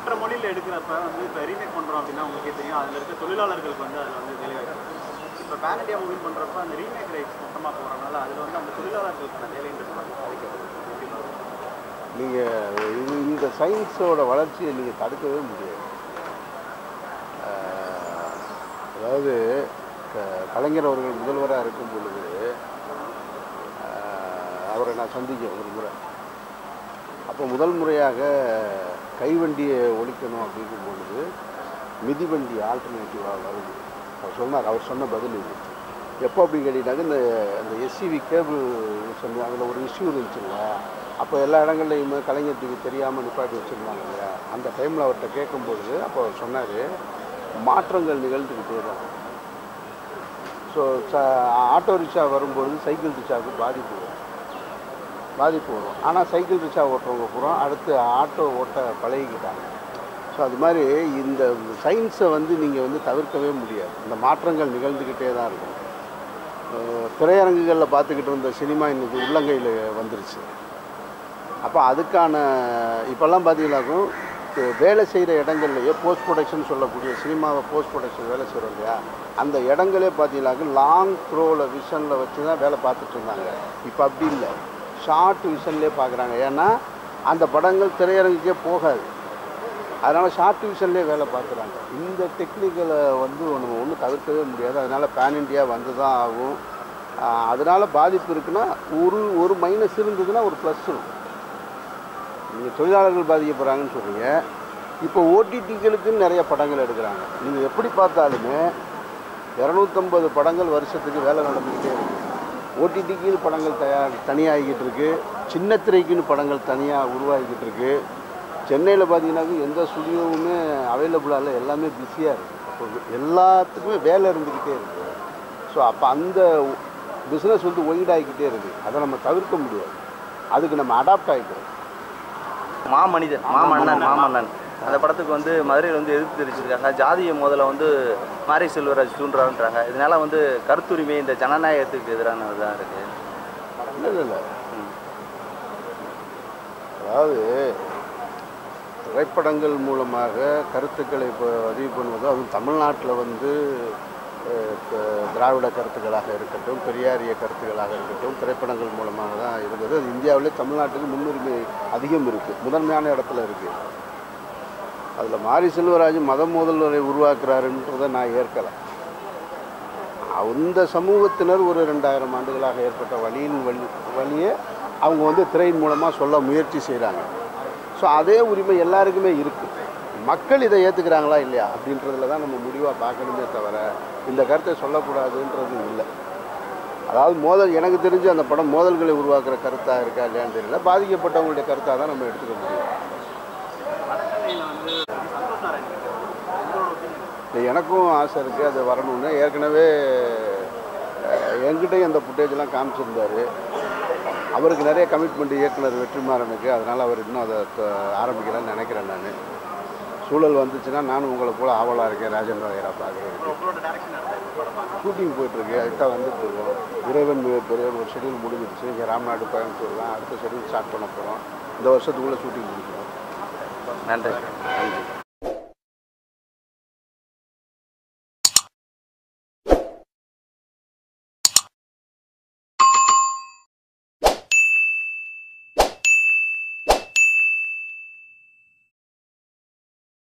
மற்ற மொழியில் எடுக்கிறப்ப வந்து இப்போ ரீமேக் பண்ணுறோம் அப்படின்னா உங்களுக்கே தெரியும் அதில் இருக்க தொழிலாளர்களுக்கு வந்து அதில் வந்து வேலைவாய்ப்பு இப்போ பேன் இண்டியா மூவி பண்ணுறப்ப அந்த ரீமேக் ரைட்ஸ் மொத்தமாக போகிறனால அதில் வந்து அந்த தொழிலாளர்களுக்கான வேலைன்றது பாதிக்கிறது நீங்கள் இது இந்த சயின்ஸோட வளர்ச்சியை நீங்கள் தடுக்கவே முடியாது ஆஹ், அதாவது க- கலைஞர் அவர்கள் முதல்வராக இருக்கும் பொழுது ஆஹ், அவரை நான் சந்திச்சேன் ஒரு முறை அப்போ முதல் முறையாக கைவண்டியை ஒழிக்கணும் அப்படிங்கும் பொழுது மிதிவண்டி ஆல்டர்னேட்டிவாக வருது அவர் சொன்னார் அவர் சொன்ன பதில் இது எப்போ அப்படின்னு கேட்டிங்கனாக்க இந்த அந்த எஸ்சிவி கேபிள் சொன்ன அதில் ஒரு இஷ்யூ இருந்துச்சுல்ல அப்போ எல்லா இடங்கள்லையுமே கலைஞருக்கு தெரியாமல் நிப்பாட்டி வச்சுருந்தாங்க இல்லையா அந்த டைமில் அவர்கிட்ட கேட்கும்பொழுது அப்போ அவர் சொன்னார் மாற்றங்கள் நிகழ்ந்துக்கிட்டே தான் ஸோ ச ஆட்டோ ரிக்ஷா வரும்பொழுது சைக்கிள் ரிக்ஷாவுக்கு பாதிப்பு வரும் பாதிப்பு வரும் ஆனால் சைக்கிள் ரிக்ஷா ஓட்டுறவங்க பூரா அடுத்து ஆட்டோ ஓட்ட பழகிக்கிட்டாங்க ஸோ அது மாதிரி இந்த சயின்ஸை வந்து நீங்கள் வந்து தவிர்க்கவே முடியாது இந்த மாற்றங்கள் நிகழ்ந்துக்கிட்டே தான் இருக்கும் அஹ் திரையரங்குகளில் பார்த்துக்கிட்டு இருந்த சினிமா இன்னைக்கு உள்ளங்கையில் வந்துருச்சு அப்போ அதுக்கான இப்போல்லாம் பார்த்தீங்கன்னாக்கும் து- வேலை செய்கிற இடங்கள்லையே போஸ்ட் ப்ரொடக்ஷன் சொல்லக்கூடிய சினிமாவை போஸ்ட் ப்ரொடக்ஷன் வேலை செய்கிறோம் இல்லையா அந்த இடங்களே பார்த்தீங்கன்னாக்க லாங் த்ரோவில் விஷனில் வச்சு தான் வேலை பார்த்துட்டு இருந்தாங்க இப்போ அப்படி இல்லை ஷார்ட் விஷன்லேயே பார்க்குறாங்க ஏன்னா அந்த படங்கள் திரையரங்குக்கே போகாது அதனால் ஷார்ட் டிவிஷன்லேயே வேலை பார்க்குறாங்க இந்த டெக்னிக்கலை வந்து நம்ம ஒன்றும் தவிர்க்கவே முடியாது அதனால் பேன் இண்டியா வந்து தான் ஆகும் ஆஹ் அதனால பாதிப்பு இருக்குன்னா ஒரு ஒரு மைனஸ் இருந்ததுன்னா ஒரு ப்ளஸ் இருக்கும் நீங்கள் தொழிலாளர்கள் பாதிக்கப்படுறாங்கன்னு சொல்கிறீங்க இப்போ ஓடிடிகளுக்குன்னு நிறைய படங்கள் எடுக்கிறாங்க நீங்கள் எப்படி பார்த்தாலுமே இரநூத்தம்பது படங்கள் வருஷத்துக்கு வேலை நடந்துக்கிட்டே இருக்கு ஓடிடிக்குன்னு படங்கள் தயார் தனியாகிக்கிட்டு இருக்கு சின்ன திரைக்குன்னு படங்கள் தனியாக உருவாகிக்கிட்டு இருக்கு சென்னையில் பார்த்தீங்கன்னாக்க எந்த ஸ்டுடியோவுமே அவைலபிளாக இல்லை எல்லாமே பிஸியாக இருக்குது அப்போ எல்லாத்துக்குமே வேலை இருந்துக்கிட்டே இருக்குது ஸோ அப்போ அந்த பிஸ்னஸ் வந்து ஒய்டாகிக்கிட்டே இருக்குது அதை நம்ம தவிர்க்க முடியாது அதுக்கு நம்ம அடாப்ட் ஆகிக்கிறோம் மாமனிதன் மாமன்னன் மாமன்னன் அந்த படத்துக்கு வந்து மதுரையில் வந்து எதிர்ப்பு தெரிவிச்சிருக்காங்க ஜாதிய மோதலை வந்து மாரி செல்வராஜ் தூண்டுறான்றாங்க இதனால வந்து கருத்துரிமை இந்த ஜனநாயகத்துக்கு எதிரானதாக இருக்கு இல்லை இல்லை இல்லை அதாவது திரைப்படங்கள் மூலமாக கருத்துக்களை இப்போ பதிவு பண்ணுவது அதுவும் தமிழ்நாட்டில் வந்து அஹ், த- திராவிட கருத்துக்களாக இருக்கட்டும் பெரியாரிய கருத்துக்களாக இருக்கட்டும் திரைப்படங்கள் மூலமாக தான் இருந்தது அது இந்தியாவிலே தமிழ்நாட்டுக்கு முன்னுரிமை அதிகம் இருக்குது முதன்மையான இடத்துல இருக்குது அதில் மாரி செல்வராஜ் மத மோதல்களை உருவாக்குறாருன்றதை நான் ஏற்கலை அந்த சமூகத்தினர் ஒரு ரெண்டாயிரம் ஆண்டுகளாக ஏற்பட்ட வழியின் வழி வழியை அவங்க வந்து திரையின் மூலமாக சொல்ல முயற்சி செய்கிறாங்க ஸோ அதே உரிமை எல்லாருக்குமே இருக்குது மக்கள் இதை ஏற்றுக்கிறாங்களா இல்லையா அப்படின்றதுல தான் நம்ம முடிவாக பார்க்கணுமே தவிர இந்த கருத்தை சொல்லக்கூடாதுன்றது இல்லை அதாவது மோதல் எனக்கு தெரிஞ்சு அந்த படம் மோதல்களை உருவாக்குற கருத்தாக இருக்கா இல்லையான்னு தெரியல பாதிக்கப்பட்டவங்களுடைய கருத்தாக தான் நம்ம எடுத்துக்க முடியும் வடசென்னையில் வந்து சந்தோஷ் நாராயண் உங்களோட ஒப்பீனியன் இல்லை, எனக்கும் ஆசை இருக்குது அது வரணும்னு ஏற்கனவே அஹ், என்கிட்டயும் அந்த ஃபுட்டேஜ்லாம் காமிச்சிருந்தார் அவருக்கு நிறைய கமிட்மெண்ட் இயக்குனர் வெற்றிமாறனுக்கு அதனால் அவர் இன்னும் அதை த- ஆரம்பிக்கலாம்னு நினைக்கிறேன் நான் சூழல் வந்துச்சுன்னா நானும் உங்களை போல் ஆவலாக இருக்கேன் ராஜேந்திர ஐயரா பார்க்குறதுக்கு உங்களோட டேரக்ஷன் நடந்தது படம் ஷூட்டிங் போயிட்டுருக்கு அதுதான் வந்துட்டு இருக்கோம் இறைவன் மிகப்பெரிய ஒரு ஷெடியூல் முடிஞ்சிருச்சு இங்கே ராம்நாடு கோயம்புத்தூர் தான் அடுத்த ஷெடியூல் ஸ்டார்ட் பண்ண போகிறோம் இந்த வருஷத்துக்குள்ளே ஷூட்டிங் முடிக்கிறோம் நன்றி நன்றி